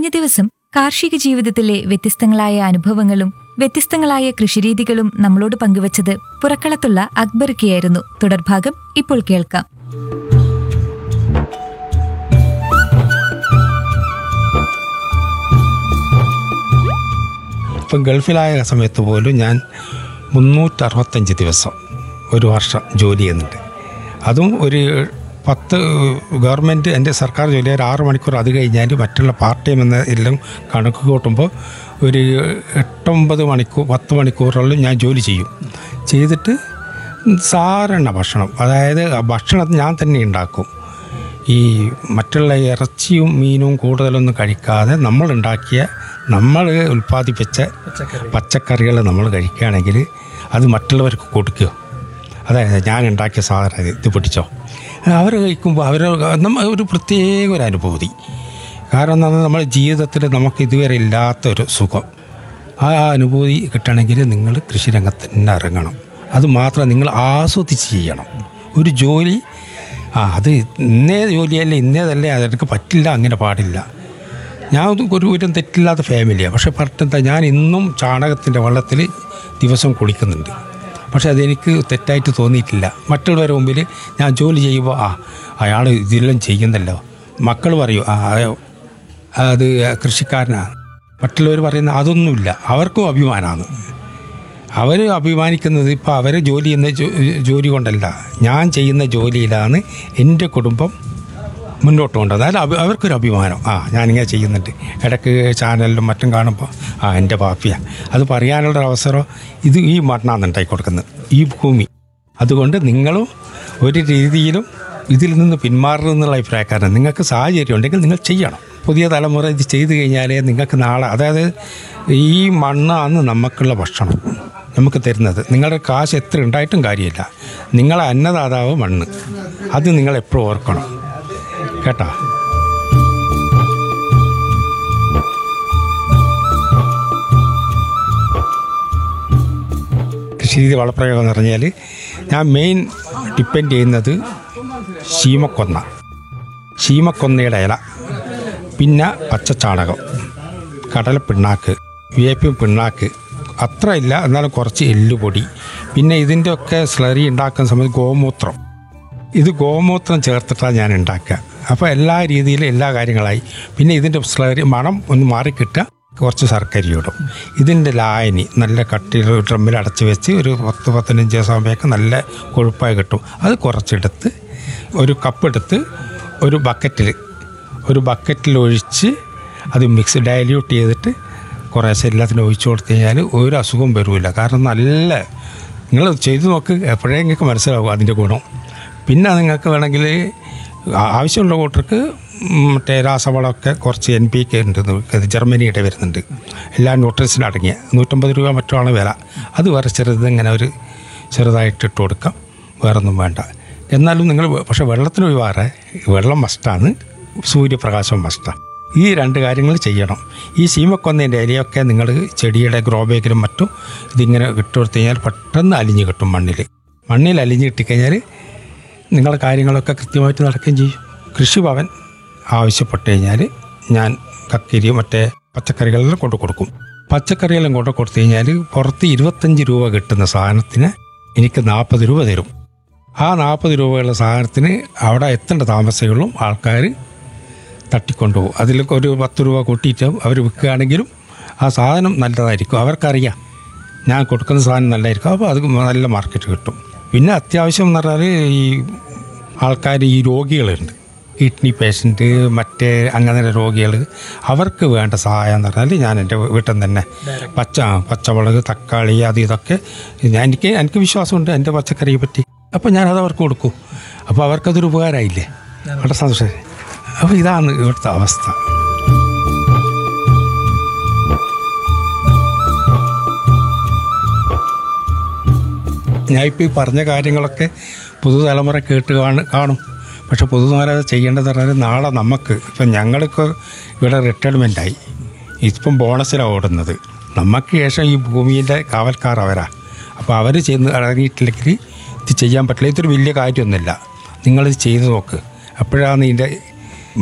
കഴിഞ്ഞ ദിവസം കാർഷിക ജീവിതത്തിലെ വ്യത്യസ്തങ്ങളായ അനുഭവങ്ങളും വ്യത്യസ്തങ്ങളായ കൃഷിരീതികളും നമ്മളോട് പങ്കുവച്ചത് പുറക്കളത്തുള്ള അക്ബർക്കിയായിരുന്നു തുടർഭാഗം ഇപ്പോൾ കേൾക്കാം ഇപ്പം ഗൾഫിലായ സമയത്ത് പോലും ഞാൻ മുന്നൂറ്ററുപത്തഞ്ച് ദിവസം ഒരു വർഷം ജോലി ചെയ്യുന്നുണ്ട് അതും ഒരു പത്ത് ഗവൺമെൻറ് എൻ്റെ സർക്കാർ ജോലി ഒരു ആറ് മണിക്കൂർ അത് കഴിഞ്ഞാൽ മറ്റുള്ള പാർട്ട് ടൈം എന്ന എല്ലാം കണക്ക് കൂട്ടുമ്പോൾ ഒരു എട്ടൊമ്പത് മണിക്കൂർ പത്ത് മണിക്കൂറോളം ഞാൻ ജോലി ചെയ്യും ചെയ്തിട്ട് സാധാരണ ഭക്ഷണം അതായത് ആ ഭക്ഷണം ഞാൻ തന്നെ ഉണ്ടാക്കും ഈ മറ്റുള്ള ഇറച്ചിയും മീനും കൂടുതലൊന്നും കഴിക്കാതെ നമ്മൾ ഉണ്ടാക്കിയ നമ്മൾ ഉൽപ്പാദിപ്പിച്ച പച്ചക്കറികൾ നമ്മൾ കഴിക്കുകയാണെങ്കിൽ അത് മറ്റുള്ളവർക്ക് കൊടുക്കുക അതായത് ഞാൻ ഉണ്ടാക്കിയ സാധനം ഇത് ഇത് പിടിച്ചോ അവർ കഴിക്കുമ്പോൾ അവർ നമ്മ ഒരു പ്രത്യേക ഒരു അനുഭൂതി കാരണം എന്താ നമ്മുടെ ജീവിതത്തിൽ നമുക്ക് ഇതുവരെ ഇല്ലാത്തൊരു സുഖം ആ അനുഭൂതി കിട്ടണമെങ്കിൽ നിങ്ങൾ കൃഷിരംഗത്ത് തന്നെ ഇറങ്ങണം അത് മാത്രം നിങ്ങൾ ആസ്വദിച്ച് ചെയ്യണം ഒരു ജോലി ആ അത് ഇന്നേ ജോലിയല്ലേ ഇന്നേതല്ലേ അതെനിക്ക് പറ്റില്ല അങ്ങനെ പാടില്ല ഞാൻ ഒരു- ഒരു ഒരു തെറ്റില്ലാത്ത ഫാമിലിയാണ് പക്ഷെ പറഞ്ഞെന്താ ഞാൻ ഇന്നും ചാണകത്തിൻ്റെ വെള്ളത്തിൽ ദിവസം കുളിക്കുന്നുണ്ട് പക്ഷെ അതെനിക്ക് തെറ്റായിട്ട് തോന്നിയിട്ടില്ല മറ്റുള്ളവരുടെ മുമ്പിൽ ഞാൻ ജോലി ചെയ്യുമ്പോൾ ആ അയാൾ ഇതെല്ലാം ചെയ്യുന്നല്ലോ മക്കൾ പറയും ആ അയ- അത് കൃഷിക്കാരനാണ് മറ്റുള്ളവർ പറയുന്ന അതൊന്നുമില്ല അവർക്കും അഭിമാനമാണ് അവർ അഭിമാനിക്കുന്നത് ഇപ്പോൾ അവർ ജോലി ചെയ്യുന്ന ജോ- ജോലി കൊണ്ടല്ല ഞാൻ ചെയ്യുന്ന ജോലിയിലാണ് എൻ്റെ കുടുംബം മുന്നോട്ട് കൊണ്ടത് അതായത് അവ- അവർക്കൊരു അഭിമാനം ആ ഞാനിങ്ങനെ ചെയ്യുന്നുണ്ട് ഇടയ്ക്ക് ചാനലിലും മറ്റും കാണുമ്പോൾ ആ എൻ്റെ പാപ്പിയ അത് പറയാനുള്ള ഒരു അവസരം ഇത് ഈ മണ്ണാണ് ഉണ്ടാക്കി കൊടുക്കുന്നത് ഈ ഭൂമി അതുകൊണ്ട് നിങ്ങളും ഒരു രീതിയിലും ഇതിൽ നിന്ന് പിന്മാറണം എന്നുള്ള അഭിപ്രായക്കാരൻ നിങ്ങൾക്ക് സാഹചര്യം ഉണ്ടെങ്കിൽ നിങ്ങൾ ചെയ്യണം പുതിയ തലമുറ ഇത് ചെയ്തു കഴിഞ്ഞാലേ നിങ്ങൾക്ക് നാളെ അതായത് ഈ മണ്ണാണ് നമുക്കുള്ള ഭക്ഷണം നമുക്ക് തരുന്നത് നിങ്ങളുടെ കാശ് എത്ര ഉണ്ടായിട്ടും കാര്യമില്ല നിങ്ങളെ അന്നദാതാവ് മണ്ണ് അത് നിങ്ങൾ എപ്പോഴും ഓർക്കണം കേട്ടാ കൃഷിരീതി വളപ്രയോഗം എന്ന് പറഞ്ഞാൽ ഞാൻ മെയിൻ ഡിപ്പെൻഡ് ചെയ്യുന്നത് ശീമക്കൊന്ന ശീമക്കൊന്നയുടെ ഇല പിന്നെ പച്ചച്ചാണകം കടലപ്പിണ്ണാക്ക് വേപ്പിൻ പിണ്ണാക്ക് അത്ര ഇല്ല എന്നാലും കുറച്ച് എല്ലുപൊടി പിന്നെ ഇതിൻ്റെ ഒക്കെ സ്ലറി ഉണ്ടാക്കുന്ന സമയത്ത് ഗോമൂത്രം ഇത് ഗോമൂത്രം ചേർത്തിട്ടാണ് ഞാൻ ഉണ്ടാക്കുക അപ്പോൾ എല്ലാ രീതിയിലും എല്ലാ കാര്യങ്ങളായി പിന്നെ ഇതിൻ്റെ സ്ലറി മണം ഒന്ന് മാറിക്കിട്ടുക കുറച്ച് ശർക്കര ഇടും ഇതിൻ്റെ ലായനി നല്ല കട്ടിയിൽ ഡ്രമ്മിൽ അടച്ച് വെച്ച് ഒരു പത്ത് പതിനഞ്ച് ദിവസം ആകുമ്പോഴേക്ക് നല്ല കൊഴുപ്പായി കിട്ടും അത് കുറച്ചെടുത്ത് ഒരു കപ്പെടുത്ത് ഒരു ബക്കറ്റിൽ ഒരു ബക്കറ്റിൽ ഒഴിച്ച് അത് മിക്സ് ഡയല്യൂട്ട് ചെയ്തിട്ട് കുറേശ്ശെ എല്ലാത്തിനും ഒഴിച്ചു കൊടുത്തു കഴിഞ്ഞാൽ ഒരു അസുഖം വരില്ല കാരണം നല്ല നിങ്ങൾ ചെയ്തു നോക്ക് എപ്പോഴേ നിങ്ങൾക്ക് മനസ്സിലാവും അതിൻ്റെ ഗുണം പിന്നെ നിങ്ങൾക്ക് വേണമെങ്കിൽ ആ- ആവശ്യമുള്ള കൂട്ടർക്ക് മറ്റേ രാസവളമൊക്കെ കുറച്ച് എൻ പി കെ ഉണ്ട് ഇത് ജർമ്മനിയുടെ വരുന്നുണ്ട് എല്ലാ ന്യൂട്രൻസിനും അടങ്ങിയ നൂറ്റമ്പത് രൂപ മറ്റോ ആണ് വില അത് വേറെ ചെറുത് ഇങ്ങനെ ഒരു ചെറുതായിട്ട് ഇട്ട് കൊടുക്കാം വേറൊന്നും വേണ്ട എന്നാലും നിങ്ങൾ പക്ഷേ വെള്ളത്തിന് ഒഴിവാറെ വെള്ളം മസ്റ്റാണ് സൂര്യപ്രകാശം മസ്റ്റാണ് ഈ രണ്ട് കാര്യങ്ങൾ ചെയ്യണം ഈ സീമക്കൊന്നേൻ്റെ ഇലയൊക്കെ നിങ്ങൾ ചെടിയുടെ ഗ്രോ ബാഗിലും മറ്റും ഇതിങ്ങനെ ഇട്ട് കൊടുത്തു കഴിഞ്ഞാൽ പെട്ടെന്ന് അലിഞ്ഞ് കിട്ടും മണ്ണിൽ മണ്ണിൽ അലിഞ്ഞ് കിട്ടിക്കഴിഞ്ഞാൽ നിങ്ങളുടെ കാര്യങ്ങളൊക്കെ കൃത്യമായിട്ട് നടക്കുകയും ചെയ്യും കൃഷിഭവൻ ആവശ്യപ്പെട്ട് കഴിഞ്ഞാൽ ഞാൻ കക്കിരി മറ്റേ പച്ചക്കറികളെല്ലാം കൊണ്ടു കൊടുക്കും പച്ചക്കറിയെല്ലാം കൊണ്ടു കൊടുത്തു കഴിഞ്ഞാൽ പുറത്ത് ഇരുപത്തഞ്ച് രൂപ കിട്ടുന്ന സാധനത്തിന് എനിക്ക് നാൽപ്പത് രൂപ തരും ആ നാൽപ്പത് രൂപയുള്ള സാധനത്തിന് അവിടെ എത്തേണ്ട താമസങ്ങളും ആൾക്കാർ തട്ടിക്കൊണ്ടുപോകും അതിൽ ഒരു പത്ത് രൂപ കൂട്ടിയിട്ട് അവർ വിൽക്കുകയാണെങ്കിലും ആ സാധനം നല്ലതായിരിക്കും അവർക്കറിയാം ഞാൻ കൊടുക്കുന്ന സാധനം നല്ലതായിരിക്കും അപ്പോൾ അത് നല്ല മാർക്കറ്റ് കിട്ടും പിന്നെ അത്യാവശ്യം എന്ന് പറഞ്ഞാൽ ഈ ആൾക്കാർ ഈ രോഗികളുണ്ട് കിഡ്നി പേഷ്യൻറ്റ് മറ്റേ അങ്ങനെ രോഗികൾ അവർക്ക് വേണ്ട സഹായം എന്ന് പറഞ്ഞാൽ ഞാൻ എൻ്റെ വീട്ടിൽ നിന്ന് തന്നെ പച്ച പച്ചമുളക് തക്കാളി അത് ഇതൊക്കെ ഞാൻ എനിക്ക് എനിക്ക് വിശ്വാസമുണ്ട് എൻ്റെ പച്ചക്കറിയെ പറ്റി അപ്പോൾ ഞാനത് അവർക്ക് കൊടുക്കും അപ്പോൾ അവർക്കതൊരു ഉപകാരമായില്ലേ വളരെ സന്തോഷം അപ്പോൾ ഇതാണ് ഇവിടുത്തെ അവസ്ഥ ഞാനിപ്പോൾ ഈ പറഞ്ഞ കാര്യങ്ങളൊക്കെ പുതുതലമുറ കേട്ട് കാണു കാണും പക്ഷെ പുതുതലമുറ ചെയ്യേണ്ടത് പറഞ്ഞാൽ നാളെ നമുക്ക് ഇപ്പം ഞങ്ങൾക്ക് ഇവിടെ റിട്ടയർമെൻ്റായി ഇപ്പം ബോണസിലാണ് ഓടുന്നത് നമുക്ക് ശേഷം ഈ ഭൂമിയിലെ കാവൽക്കാർ അവരാ അപ്പോൾ അവർ ചെയ്യുന്ന ഇറങ്ങിയിട്ടില്ലെങ്കിൽ ഇത് ചെയ്യാൻ പറ്റില്ല ഇതൊരു വലിയ കാര്യമൊന്നുമില്ല നിങ്ങളിത് ചെയ്ത് നോക്ക് അപ്പോഴാണ് ഇതിൻ്റെ